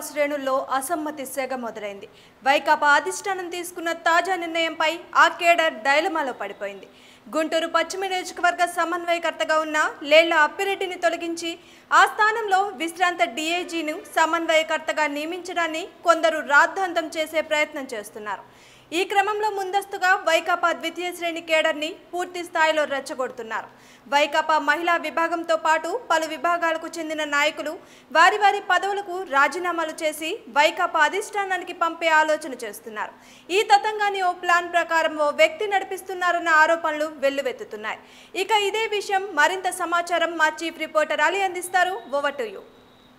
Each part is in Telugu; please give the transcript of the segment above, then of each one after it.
శ్రేణుల్లో అసమ్మతి సెగ మొదలైంది వైకాపా అధిష్టానం తీసుకున్న తాజా నిర్ణయంపై ఆ కేడర్ డైలమాలో పడిపోయింది గుంటూరు పశ్చిమ నియోజకవర్గ సమన్వయకర్తగా ఉన్న లేళ్ల అప్పిరెడ్డిని తొలగించి ఆ స్థానంలో విశ్రాంత డీఏజీను సమన్వయకర్తగా నియమించడాన్ని కొందరు రాద్ధాంతం చేసే ప్రయత్నం చేస్తున్నారు ఈ క్రమంలో ముందస్తుగా వైకాపా ద్వితీయ శ్రేణి కేడర్ని పూర్తి స్థాయిలో రెచ్చగొడుతున్నారు వైకాపా మహిళా విభాగంతో పాటు పలు విభాగాలకు చెందిన నాయకులు వారి వారి పదవులకు రాజీనామాలు చేసి వైకాపా అధిష్టానానికి పంపే ఆలోచన చేస్తున్నారు ఈ తతంగాన్ని ఓ ప్లాన్ ప్రకారం ఓ వ్యక్తి నడిపిస్తున్నారన్న ఆరోపణలు వెల్లువెత్తుతున్నాయి ఇక ఇదే విషయం మరింత సమాచారం మా చీఫ్ రిపోర్టర్ అలీ అందిస్తారు ఓవర్ టు యూ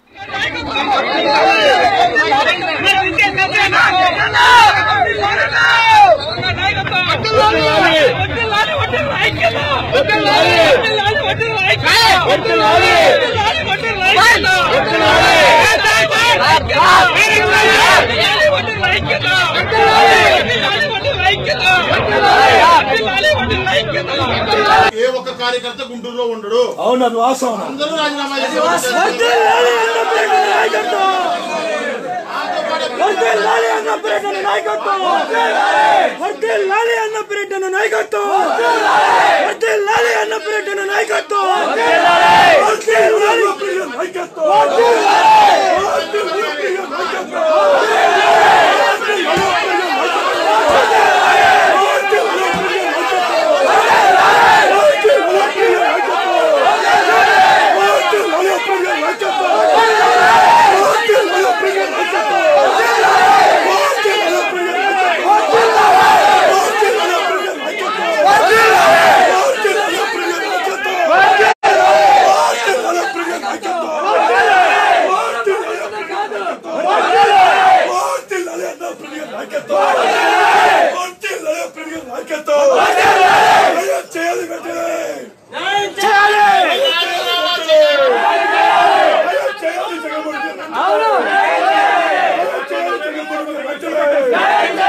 ఏ ఒక్క కార్యకర్త గుంటూరులో ఉండడు అవును అది వాస్తవం అందరూ రాజీనామా చేసి వర్ధిల్లాలి అన్న పర్యటన నాయకత్వం వర్ధిల్లాలి అన్న పర్యటన నాయకత్వం వర్ధిల్లాలి అన్న పర్యటన నాయకత్వం వర్ధిల్లాలి ప్రియ నాయకత్వం వర్ధిల్లాలి ప్రియ నాయకత్వం వర్ధిల్లాలి ప్రియ నాయకత్వం వర్ధిల్లాలి ప్రియ నాయకత్వం వర్ధిల్లాలి ప్రియ నాయకత్వం వర్ధిల్లాలి ప్రియ నాయకత్వం వర్ధిల్లాలి ప్రియ నాయకత్వం వర్ధిల్లాలి ప్రియ నాయకత్వం వర్ధిల్లాలి అన్న ప్రియ నాయకత్వం వర్ధిల్లాలి ప్రియ నాయకత్వం అయ్యో, చేయాలి వెంటనే చేయాలి అయ్యో, చేయాలి జగన్మోహన్ రెడ్డి. అయ్యో, చేయాలి జగన్మోహన్ రెడ్డి వెంటనే.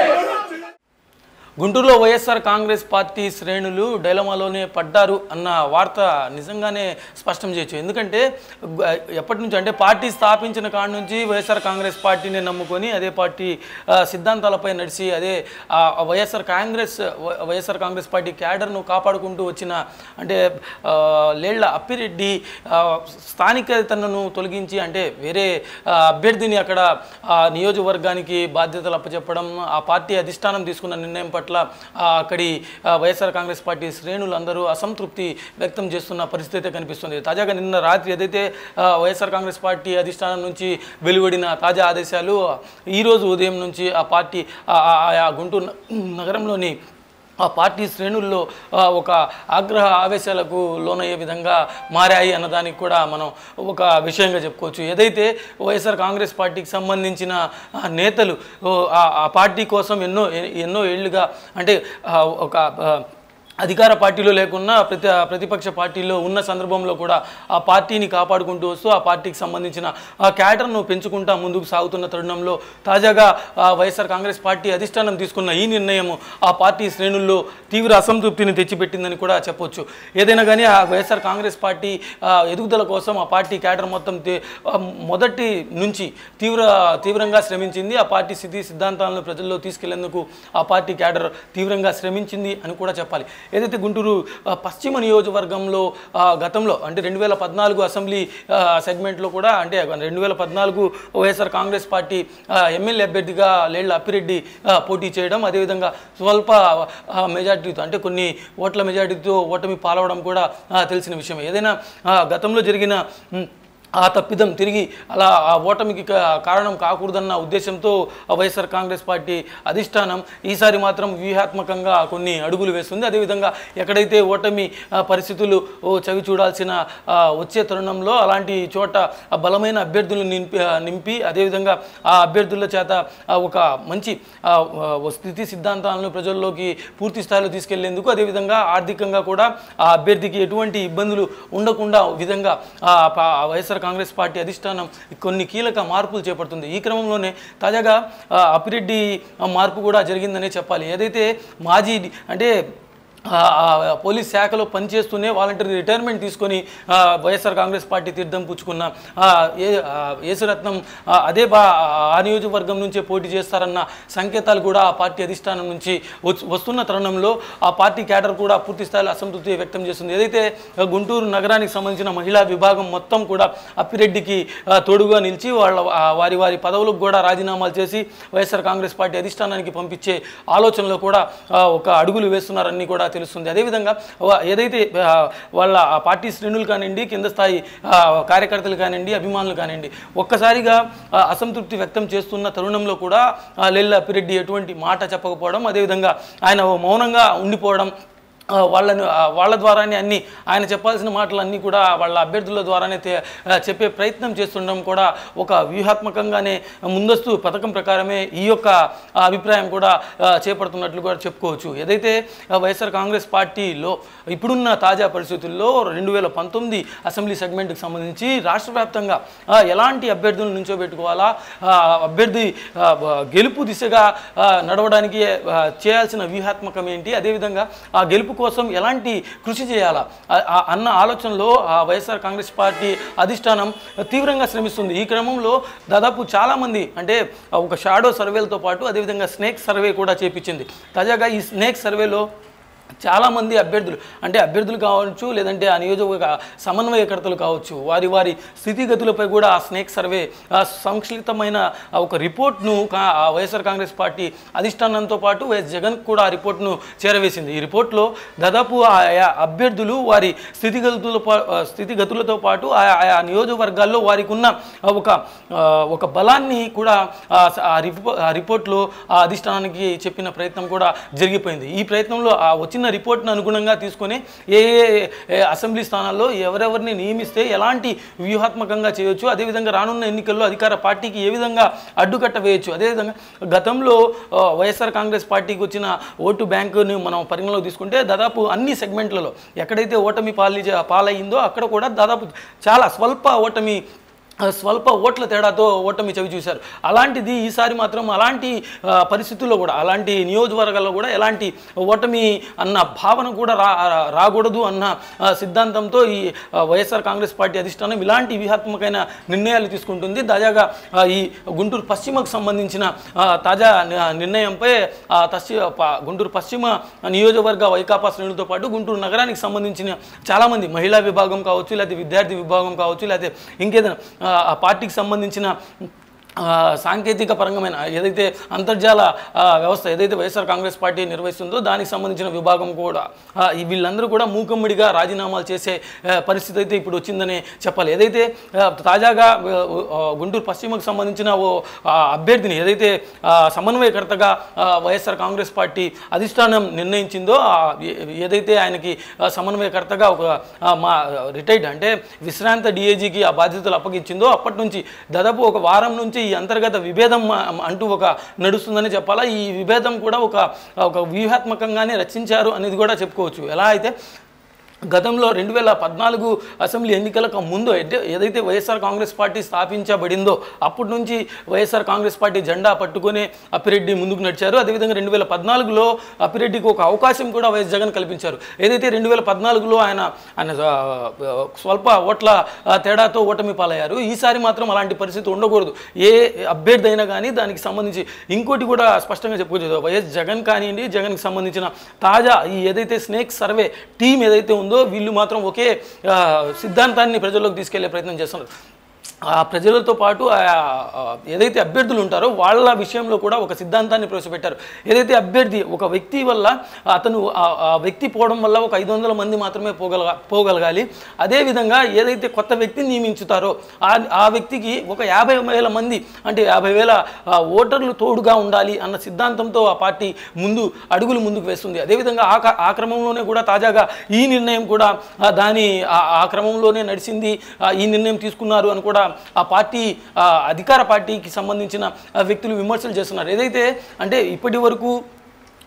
గుంటూరులో వైఎస్ఆర్ కాంగ్రెస్ పార్టీ శ్రేణులు డైలమాలోనే పడ్డారు అన్న వార్త నిజంగానే స్పష్టం చేయొచ్చు ఎందుకంటే గు- ఎప్పటి నుంచి అంటే పార్టీ స్థాపించిన కాడి నుంచి వైఎస్ఆర్ కాంగ్రెస్ పార్టీని నమ్ముకొని అదే పార్టీ ఆ, సిద్ధాంతాలపై నడిచి అదే ఆ, వైఎస్ఆర్ కాంగ్రెస్ వై- వైఎస్ఆర్ కాంగ్రెస్ పార్టీ క్యాడర్ను కాపాడుకుంటూ వచ్చిన అంటే ఆ, లేళ్ల అప్పిరెడ్డి ఆ, స్థానికతను తొలగించి అంటే వేరే ఆ, అభ్యర్థిని అక్కడ ఆ నియోజకవర్గానికి బాధ్యతలు అప్పచెప్పడం ఆ పార్టీ అధిష్టానం తీసుకున్న నిర్ణయం పట్ల ఆ, అక్కడి ఆ, వైఎస్ఆర్ కాంగ్రెస్ పార్టీ శ్రేణులు అందరూ అసంతృప్తి వ్యక్తం చేస్తున్న పరిస్థితి కనిపిస్తుంది తాజాగా నిన్న రాత్రి ఏదైతే ఆ, వైఎస్ఆర్ కాంగ్రెస్ పార్టీ అధిష్టానం నుంచి వెలువడిన తాజా ఆదేశాలు ఈరోజు ఉదయం నుంచి ఆ పార్టీ ఆ- ఆ- ఆయా గుంటూరు న- నగరంలోని ఆ పార్టీ శ్రేణుల్లో ఆ, ఒక ఆగ్రహ ఆవేశాలకు లోనయ్యే విధంగా మారాయి అన్నదానికి కూడా మనం ఒక విషయంగా చెప్పుకోవచ్చు ఏదైతే వైఎస్ఆర్ కాంగ్రెస్ పార్టీకి సంబంధించిన ఆ, నేతలు ఓ, ఆ ఆ పార్టీ కోసం ఎన్నో ఎ- ఎన్నో ఏళ్ళుగా అంటే ఆ, ఒక ఆ, అధికార పార్టీలో లేకున్నా ప్రతి ప్రతిపక్ష పార్టీలో ఉన్న సందర్భంలో కూడా ఆ పార్టీని కాపాడుకుంటూ వస్తూ ఆ పార్టీకి సంబంధించిన ఆ క్యాడర్ను పెంచుకుంటా ముందుకు సాగుతున్న తరుణంలో తాజాగా ఆ వైఎస్ఆర్ కాంగ్రెస్ పార్టీ అధిష్టానం తీసుకున్న ఈ నిర్ణయం ఆ పార్టీ శ్రేణుల్లో తీవ్ర అసంతృప్తిని తెచ్చిపెట్టిందని కూడా చెప్పొచ్చు ఏదైనా కానీ ఆ వైఎస్ఆర్ కాంగ్రెస్ పార్టీ ఆ, ఎదుగుదల కోసం ఆ పార్టీ క్యాడర్ మొత్తం తే- ఆ, మొదటి నుంచి తీవ్ర తీవ్రంగా శ్రమించింది ఆ పార్టీ స్థితి సిద్ధాంతాలను ప్రజల్లో తీసుకెళ్లేందుకు ఆ పార్టీ క్యాడర్ తీవ్రంగా శ్రమించింది అని కూడా చెప్పాలి ఏదైతే గుంటూరు ఆ, పశ్చిమ నియోజకవర్గంలో ఆ, గతంలో అంటే రెండు వేల పద్నాలుగు అసెంబ్లీ ఆ, సెగ్మెంట్లో కూడా అంటే రెండు వేల పద్నాలుగు వైఎస్ఆర్ కాంగ్రెస్ పార్టీ ఆ, ఎమ్మెల్యే అభ్యర్థిగా లేళ్ల అప్పిరెడ్డి ఆ, పోటీ చేయడం అదేవిధంగా స్వల్ప ఆ, మెజార్టీతో అంటే కొన్ని ఓట్ల మెజార్టీతో ఓటమి పాలవడం కూడా ఆ, తెలిసిన విషయం ఏదైనా ఆ, గతంలో జరిగిన ఉమ్, ఆ తప్పిదం తిరిగి అలా ఆ ఓటమికి కా- కారణం కాకూడదన్న ఉద్దేశంతో ఆ వైఎస్ఆర్ కాంగ్రెస్ పార్టీ అధిష్టానం ఈసారి మాత్రం వ్యూహాత్మకంగా కొన్ని అడుగులు వేస్తుంది అదేవిధంగా ఎక్కడైతే ఓటమి ఆ, పరిస్థితులు ఓ చవి చూడాల్సిన ఆ, వచ్చే తరుణంలో అలాంటి చోట ఆ బలమైన అభ్యర్థులను నింపి ఆ, నింపి అదేవిధంగా ఆ అభ్యర్థుల చేత ఆ, ఒక మంచి ఆ, ఆ, స్థితి సిద్ధాంతాలను ప్రజల్లోకి పూర్తి స్థాయిలో తీసుకెళ్లేందుకు అదేవిధంగా ఆర్థికంగా కూడా ఆ అభ్యర్థికి ఎటువంటి ఇబ్బందులు ఉండకుండా విధంగా ఆ పా- ఆ వైఎస్ఆర్ కాంగ్రెస్ పార్టీ అధిష్టానం కొన్ని కీలక మార్పులు చేపడుతుంది ఈ క్రమంలోనే తాజాగా ఆ, అప్పిరెడ్డి ఆ, మార్పు కూడా జరిగిందనే చెప్పాలి ఏదైతే మాజీ డి- అంటే ఆ, ఆ, పోలీస్ శాఖలో పనిచేస్తూనే వాలంటరీ రిటైర్మెంట్ తీసుకొని ఆ, వైఎస్ఆర్ కాంగ్రెస్ పార్టీ తీర్థం పుచ్చుకున్న ఆ, ఏ ఆ, యేసురత్నం ఆ, అదే బా ఆ నియోజకవర్గం నుంచే పోటీ చేస్తారన్న సంకేతాలు కూడా ఆ పార్టీ అధిష్టానం నుంచి వచ్- వస్తున్న తరుణంలో ఆ పార్టీ క్యాడర్ కూడా పూర్తి స్థాయిలో అసంతృప్తి వ్యక్తం చేస్తుంది ఏదైతే ఆ, గుంటూరు నగరానికి సంబంధించిన మహిళా విభాగం మొత్తం కూడా అప్పిరెడ్డికి ఆ, తోడుగా నిలిచి వాళ్ళ ఆ, వారి వారి పదవులకు కూడా రాజీనామాలు చేసి వైఎస్ఆర్ కాంగ్రెస్ పార్టీ అధిష్టానానికి పంపించే ఆలోచనలో కూడా ఆ, ఒక అడుగులు వేస్తున్నారని కూడా తెలుస్తుంది అదేవిధంగా వా- ఏదైతే ఆ, వాళ్ళ ఆ పార్టీ శ్రేణులు కానివ్వండి కింద స్థాయి ఆ, కార్యకర్తలు కానివ్వండి అభిమానులు కానివ్వండి ఒక్కసారిగా ఆ, అసంతృప్తి వ్యక్తం చేస్తున్న తరుణంలో కూడా ఆ, లెల్ల అప్పిరెడ్డి ఎటువంటి మాట చెప్పకపోవడం అదేవిధంగా ఆయన మౌనంగా ఉండిపోవడం ఆ, వాళ్ళను ఆ, వాళ్ళ ద్వారానే అన్ని ఆయన చెప్పాల్సిన మాటలన్నీ కూడా వాళ్ళ అభ్యర్థుల ద్వారానే తే- ఆ, చెప్పే ప్రయత్నం చేస్తుండడం కూడా ఒక వ్యూహాత్మకంగానే ముందస్తు పథకం ప్రకారమే ఈ యొక్క ఆ, అభిప్రాయం కూడా ఆ, చేపడుతున్నట్లు కూడా చెప్పుకోవచ్చు ఏదైతే ఆ, వైఎస్ఆర్ కాంగ్రెస్ పార్టీలో ఇప్పుడున్న తాజా పరిస్థితుల్లో రెండు వేల పంతొమ్మిది అసెంబ్లీ సెగ్మెంట్కి సంబంధించి రాష్ట్ర వ్యాప్తంగా ఆ, ఎలాంటి అభ్యర్థులను నుంచోబెట్టుకోవాలా ఆ, అభ్యర్థి ఆ, బ- గెలుపు దిశగా ఆ, నడవడానికి ఆ, చేయాల్సిన వ్యూహాత్మకం ఏంటి అదేవిధంగా ఆ గెలుపు కోసం ఎలాంటి కృషి చేయాలా ఆ- ఆ అన్న ఆలోచనలో ఆ వైఎస్ఆర్ కాంగ్రెస్ పార్టీ అధిష్టానం తీవ్రంగా శ్రమిస్తుంది ఈ క్రమంలో దాదాపు చాలామంది అంటే ఒక షాడో సర్వేలతో పాటు అదేవిధంగా స్నేక్ సర్వే కూడా చేపించింది తాజాగా ఈ స్నేక్ సర్వేలో చాలామంది అభ్యర్థులు అంటే అభ్యర్థులు కావచ్చు లేదంటే ఆ నియోజకవర్గ సమన్వయకర్తలు కావచ్చు వారి వారి స్థితిగతులపై కూడా ఆ స్నేక్ సర్వే ఆ సంక్షిప్తమైన ఆ ఒక రిపోర్ట్ను కా- ఆ వైఎస్ఆర్ కాంగ్రెస్ పార్టీ అధిష్టానంతో పాటు వైఎస్ జగన్ కూడా ఆ రిపోర్ట్ను చేరవేసింది ఈ రిపోర్ట్లో దాదాపు ఆయా అభ్యర్థులు వారి స్థితిగతుల పా- ఆ స్థితిగతులతో పాటు ఆయా ఆయా నియోజకవర్గాల్లో వారికి ఉన్న ఆ ఒక ఆ, ఒక బలాన్ని కూడా ఆ స- ఆ రిపో ఆ రిపోర్ట్లో ఆ అధిష్టానానికి చెప్పిన ప్రయత్నం కూడా జరిగిపోయింది ఈ ప్రయత్నంలో ఆ వచ్చిన రిపోర్ట్ను అనుగుణంగా తీసుకొని ఏ ఏ ఏ అసెంబ్లీ స్థానాల్లో ఎవరెవరిని నియమిస్తే ఎలాంటి వ్యూహాత్మకంగా చేయొచ్చు అదేవిధంగా రానున్న ఎన్నికల్లో అధికార పార్టీకి ఏ విధంగా అడ్డుకట్ట వేయొచ్చు అదేవిధంగా గతంలో ఆ, వైఎస్ఆర్ కాంగ్రెస్ పార్టీకి వచ్చిన ఓటు బ్యాంకుని మనం పరిగణలోకి తీసుకుంటే దాదాపు అన్ని సెగ్మెంట్లలో ఎక్కడైతే ఓటమి పాలి పాలయ్యిందో అక్కడ కూడా దాదాపు చాలా స్వల్ప ఓటమి ఆ, స్వల్ప ఓట్ల తేడాతో ఓటమి చవి చూశారు అలాంటిది ఈసారి మాత్రం అలాంటి ఆ, పరిస్థితుల్లో కూడా అలాంటి నియోజకవర్గాల్లో కూడా ఎలాంటి ఓటమి అన్న భావన కూడా రా రా- రాకూడదు అన్న ఆ, సిద్ధాంతంతో ఈ ఆ, వైఎస్ఆర్ కాంగ్రెస్ పార్టీ అధిష్టానం ఇలాంటి వ్యూహాత్మకమైన నిర్ణయాలు తీసుకుంటుంది తాజాగా ఆ, ఈ గుంటూరు పశ్చిమకు సంబంధించిన ఆ, తాజా ని- నిర్ణయంపై ఆ, పశ్చి- ప- గుంటూరు పశ్చిమ నియోజకవర్గ వైకాపా శ్రేణులతో పాటు గుంటూరు నగరానికి సంబంధించిన చాలామంది మహిళా విభాగం కావచ్చు లేకపోతే విద్యార్థి విభాగం కావచ్చు లేకపోతే ఇంకేదైనా ఆ, ఆ పార్టీకి సంబంధించిన ఆ, సాంకేతిక పరంగమైన ఏదైతే అంతర్జాల ఆ, వ్యవస్థ ఏదైతే వైఎస్ఆర్ కాంగ్రెస్ పార్టీ నిర్వహిస్తుందో దానికి సంబంధించిన విభాగం కూడా ఆ, ఈ వీళ్ళందరూ కూడా మూకమ్మిడిగా రాజీనామాలు చేసే ఆ, పరిస్థితి అయితే ఇప్పుడు వచ్చిందని చెప్పాలి ఏదైతే ఆ, తాజాగా ఆ, ఆ, గుంటూరు పశ్చిమకు సంబంధించిన ఓ ఆ, అభ్యర్థిని ఏదైతే ఆ, సమన్వయకర్తగా ఆ, వైఎస్ఆర్ కాంగ్రెస్ పార్టీ అధిష్టానం నిర్ణయించిందో ఆ, ఏ- ఏదైతే ఆయనకి ఆ, సమన్వయకర్తగా ఒక ఆ, మా రిటైర్డ్ అంటే విశ్రాంత డిఏజీకి ఆ బాధ్యతలు అప్పగించిందో అప్పటి నుంచి దాదాపు ఒక వారం నుంచి ఈ అంతర్గత విభేదం ఆ, అంటూ ఒక నడుస్తుందని చెప్పాలా ఈ విభేదం కూడా ఒక ఒక వ్యూహాత్మకంగానే రచించారు అనేది కూడా చెప్పుకోవచ్చు ఎలా అయితే గతంలో రెండు వేల పద్నాలుగు అసెంబ్లీ ఎన్నికలకు ముందు అంటే ఏదైతే వైఎస్ఆర్ కాంగ్రెస్ పార్టీ స్థాపించబడిందో అప్పటి నుంచి వైఎస్ఆర్ కాంగ్రెస్ పార్టీ జెండా పట్టుకొని అప్పిరెడ్డి ముందుకు నడిచారు అదేవిధంగా రెండు వేల పద్నాలుగులో అప్పిరెడ్డికి ఒక అవకాశం కూడా వైఎస్ జగన్ కల్పించారు ఏదైతే రెండు వేల పద్నాలుగులో ఆయన ఆయన ఆ, స్వల్ప ఓట్ల ఆ, తేడాతో ఓటమి పాలయ్యారు ఈసారి మాత్రం అలాంటి పరిస్థితి ఉండకూడదు ఏ అభ్యర్థి అయినా కానీ దానికి సంబంధించి ఇంకోటి కూడా స్పష్టంగా చెప్పుకోవచ్చు వైఎస్ జగన్ కానివ్వండి జగన్కి సంబంధించిన తాజా ఈ ఏదైతే స్నేక్ సర్వే టీం ఏదైతే ఉందో వీళ్ళు మాత్రం ఒకే ఆ, సిద్ధాంతాన్ని ప్రజల్లోకి తీసుకెళ్లే ప్రయత్నం చేస్తున్నారు ఆ ప్రజలతో పాటు ఆ ఆ, ఏదైతే అభ్యర్థులు ఉంటారో వాళ్ళ విషయంలో కూడా ఒక సిద్ధాంతాన్ని ప్రవేశపెట్టారు ఏదైతే అభ్యర్థి ఒక వ్యక్తి వల్ల అతను ఆ ఆ వ్యక్తి పోవడం వల్ల ఒక ఐదు వందల మంది మాత్రమే పోగలగా పోగలగాలి అదేవిధంగా ఏదైతే కొత్త వ్యక్తిని నియమించుతారో ఆ ఆ వ్యక్తికి ఒక యాభై వేల మంది అంటే యాభై వేల ఆ, ఓటర్లు తోడుగా ఉండాలి అన్న సిద్ధాంతంతో ఆ పార్టీ ముందు అడుగులు ముందుకు వేస్తుంది అదేవిధంగా ఆ క- ఆ క్రమంలోనే కూడా తాజాగా ఈ నిర్ణయం కూడా ఆ, దాని ఆ- ఆ క్రమంలోనే నడిచింది ఆ, ఈ నిర్ణయం తీసుకున్నారు అని కూడా ఆ పార్టీ ఆ, అధికార పార్టీకి సంబంధించిన ఆ, వ్యక్తులు విమర్శలు చేస్తున్నారు ఏదైతే అంటే ఇప్పటి వరకు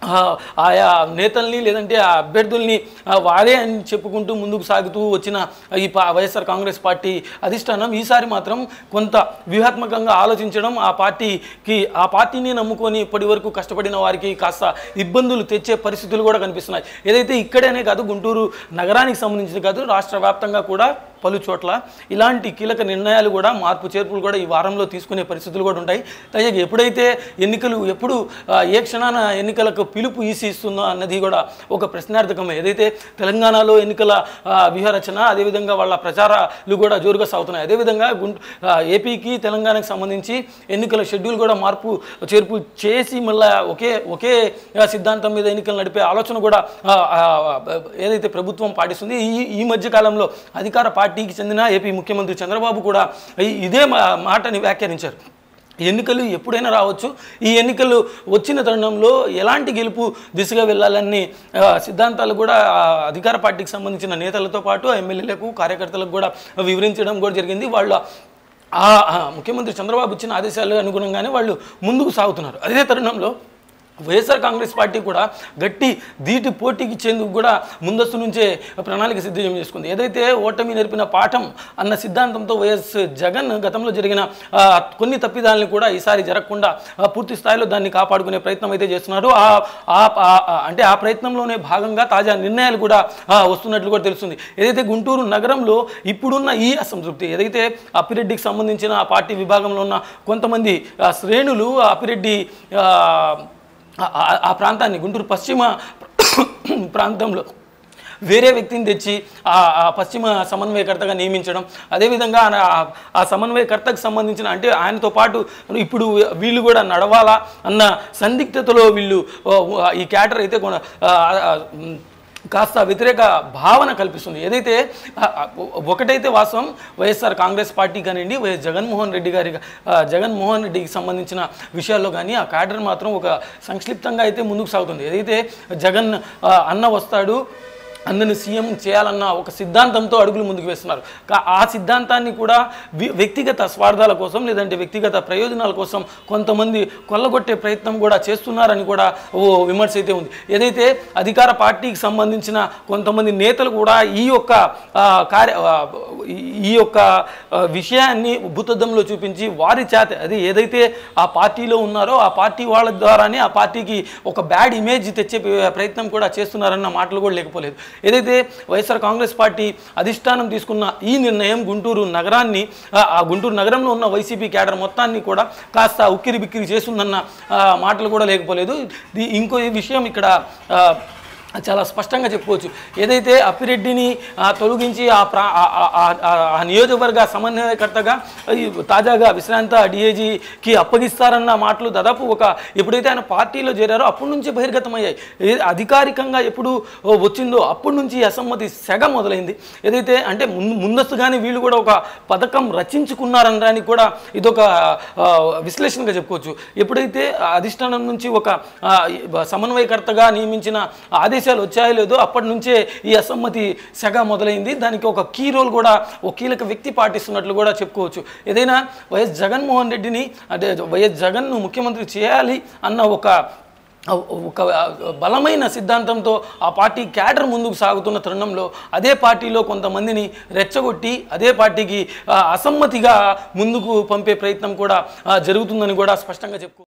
ఆ, ఆయా నేతల్ని లేదంటే ఆ అభ్యర్థుల్ని ఆ, వారే అని చెప్పుకుంటూ ముందుకు సాగుతూ వచ్చిన ఈ పా- వైఎస్ఆర్ కాంగ్రెస్ పార్టీ అధిష్టానం ఈసారి మాత్రం కొంత వ్యూహాత్మకంగా ఆలోచించడం ఆ పార్టీకి ఆ పార్టీని నమ్ముకొని ఇప్పటి వరకు కష్టపడిన వారికి కాస్త ఇబ్బందులు తెచ్చే పరిస్థితులు కూడా కనిపిస్తున్నాయి ఏదైతే ఇక్కడనే కాదు గుంటూరు నగరానికి సంబంధించి కాదు రాష్ట్ర వ్యాప్తంగా కూడా పలు చోట్ల ఇలాంటి కీలక నిర్ణయాలు కూడా మార్పు చేర్పులు కూడా ఈ వారంలో తీసుకునే పరిస్థితులు కూడా ఉంటాయి తయ్యకి ఎప్పుడైతే ఎన్నికలు ఎప్పుడు ఆ, ఏ క్షణాన ఎన్నికలకు పిలుపు ఈసీ ఇస్తుందో అన్నది కూడా ఒక ప్రశ్నార్థకమే ఏదైతే తెలంగాణలో ఎన్నికల ఆ, వ్యూహరచన అదేవిధంగా వాళ్ళ ప్రచారాలు కూడా జోరుగా సాగుతున్నాయి అదేవిధంగా గుంట ఆ, ఏపీకి తెలంగాణకు సంబంధించి ఎన్నికల షెడ్యూల్ కూడా మార్పు చేర్పు చేసి మళ్ళీ ఒకే ఒకే ఆ, సిద్ధాంతం మీద ఎన్నికలు నడిపే ఆలోచన కూడా ఆ, ఆ, ఏదైతే ప్రభుత్వం పాటిస్తుంది ఈ ఈ మధ్య కాలంలో అధికార పార్టీకి చెందిన ఏపీ ముఖ్యమంత్రి చంద్రబాబు కూడా ఈ- ఇదే మా- మాటని వ్యాఖ్యానించారు ఎన్నికలు ఎప్పుడైనా రావచ్చు ఈ ఎన్నికలు వచ్చిన తరుణంలో ఎలాంటి గెలుపు దిశగా వెళ్ళాలని ఆ, సిద్ధాంతాలు కూడా ఆ, అధికార పార్టీకి సంబంధించిన నేతలతో పాటు ఎమ్మెల్యేలకు కార్యకర్తలకు కూడా వివరించడం కూడా జరిగింది వాళ్ళు ఆ ఆ, ముఖ్యమంత్రి చంద్రబాబు ఇచ్చిన ఆదేశాలు అనుగుణంగానే వాళ్ళు ముందుకు సాగుతున్నారు అదే తరుణంలో వైఎస్ఆర్ కాంగ్రెస్ పార్టీ కూడా గట్టి ధీటి పోటీకి ఇచ్చేందుకు కూడా ముందస్తు నుంచే ప్రణాళిక సిద్ధం చేసుకుంది ఏదైతే ఓటమి నేర్పిన పాఠం అన్న సిద్ధాంతంతో వైఎస్ జగన్ గతంలో జరిగిన ఆ, కొన్ని తప్పిదాలని కూడా ఈసారి జరగకుండా ఆ, పూర్తి స్థాయిలో దాన్ని కాపాడుకునే ప్రయత్నం అయితే చేస్తున్నారు ఆ ఆ- ఆ- ఆ- అంటే ఆ ప్రయత్నంలోనే భాగంగా తాజా నిర్ణయాలు కూడా ఆ, వస్తున్నట్లు కూడా తెలుస్తుంది ఏదైతే గుంటూరు నగరంలో ఇప్పుడున్న ఈ అసంతృప్తి ఏదైతే అప్పిరెడ్డికి సంబంధించిన ఆ పార్టీ విభాగంలో ఉన్న కొంతమంది ఆ, శ్రేణులు ఆ అప్పిరెడ్డి ఆ, ఆ- ఆ- ఆ ప్రాంతాన్ని గుంటూరు పశ్చిమ ప్రాంతంలో వేరే వ్యక్తిని తెచ్చి ఆ ఆ పశ్చిమ సమన్వయకర్తగా నియమించడం అదేవిధంగా ఆయన ఆ- ఆ సమన్వయకర్తకు సంబంధించిన అంటే ఆయనతో పాటు ఇప్పుడు వీళ్ళు కూడా నడవాలా అన్న సందిగ్ధతలో వీళ్ళు ఓ, ఈ క్యాటర్ అయితే కొన- ఆ, ఆ, ఉమ్, కాస్త వ్యతిరేక భావన కల్పిస్తుంది ఏదైతే ఆ, ఆ, ఒకటైతే వాస్తవం వైఎస్ఆర్ కాంగ్రెస్ పార్టీ కానివ్వండి వైఎస్ జగన్మోహన్ రెడ్డి గారి ఆ, జగన్మోహన్ రెడ్డికి సంబంధించిన విషయాల్లో కానీ ఆ క్యాడర్ మాత్రం ఒక సంక్షిప్తంగా అయితే ముందుకు సాగుతుంది ఏదైతే జగన్ ఆ, అన్న వస్తాడు అందరిని సీఎం చేయాలన్న ఒక సిద్ధాంతంతో అడుగులు ముందుకు వేస్తున్నారు కా- ఆ సిద్ధాంతాన్ని కూడా వి- వ్యక్తిగత స్వార్థాల కోసం లేదంటే వ్యక్తిగత ప్రయోజనాల కోసం కొంతమంది కొల్లగొట్టే ప్రయత్నం కూడా చేస్తున్నారని కూడా ఓ విమర్శ అయితే ఉంది ఏదైతే అధికార పార్టీకి సంబంధించిన కొంతమంది నేతలు కూడా ఈ యొక్క ఆ, కార్య ఆ, ఈ- ఈ యొక్క ఆ, విషయాన్ని భూతద్దంలో చూపించి వారి చేత అది ఏదైతే ఆ పార్టీలో ఉన్నారో ఆ పార్టీ వాళ్ళ ద్వారానే ఆ పార్టీకి ఒక బ్యాడ్ ఇమేజ్ తెచ్చే ప్రయత్నం కూడా చేస్తున్నారన్న మాటలు కూడా లేకపోలేదు ఏదైతే వైఎస్ఆర్ కాంగ్రెస్ పార్టీ అధిష్టానం తీసుకున్న ఈ నిర్ణయం గుంటూరు నగరాన్ని ఆ, ఆ గుంటూరు నగరంలో ఉన్న వైసీపీ క్యాడర్ మొత్తాన్ని కూడా కాస్త ఉక్కిరి బిక్కిరి చేస్తుందన్న ఆ, మాటలు కూడా లేకపోలేదు ఇది ఇంకో ఈ విషయం ఇక్కడ ఆ, చాలా స్పష్టంగా చెప్పుకోవచ్చు ఏదైతే అప్పిరెడ్డిని ఆ, తొలగించి ఆ ప్రా ఆ- ఆ- ఆ- ఆ- ఆ నియోజకవర్గ సమన్వయకర్తగా ఈ తాజాగా విశ్రాంత డిఐజీకి అప్పగిస్తారన్న మాటలు దాదాపు ఒక ఎప్పుడైతే ఆయన పార్టీలో చేరారో అప్పటి నుంచి బహిర్గతమయ్యాయి ఏ- అధికారికంగా ఎప్పుడు వచ్చిందో అప్పటి నుంచి ఈ అసమ్మతి సెగ మొదలైంది ఏదైతే అంటే ముందు ముందస్తుగానే వీళ్ళు కూడా ఒక పథకం రచించుకున్నారనడానికి కూడా ఇదొక ఆ, విశ్లేషణగా చెప్పుకోవచ్చు ఎప్పుడైతే ఆ అధిష్టానం నుంచి ఒక ఆ, ఈ సమన్వయకర్తగా నియమించిన ఆదేశాలు వచ్చాయో లేదో అప్పటి నుంచే ఈ అసమ్మతి సెగ మొదలైంది దానికి ఒక కీ రోల్ కూడా ఒక కీలక వ్యక్తి పాటిస్తున్నట్లు కూడా చెప్పుకోవచ్చు ఏదైనా వైఎస్ జగన్మోహన్ రెడ్డిని అంటే వైఎస్ జగన్ను ముఖ్యమంత్రి చేయాలి అన్న ఒక ఒక బలమైన సిద్ధాంతంతో ఆ పార్టీ క్యాడర్ ముందుకు సాగుతున్న తరుణంలో అదే పార్టీలో కొంతమందిని రెచ్చగొట్టి అదే పార్టీకి ఆ, అసమ్మతిగా ముందుకు పంపే ప్రయత్నం కూడా ఆ, జరుగుతుందని కూడా స్పష్టంగా చెప్పుకో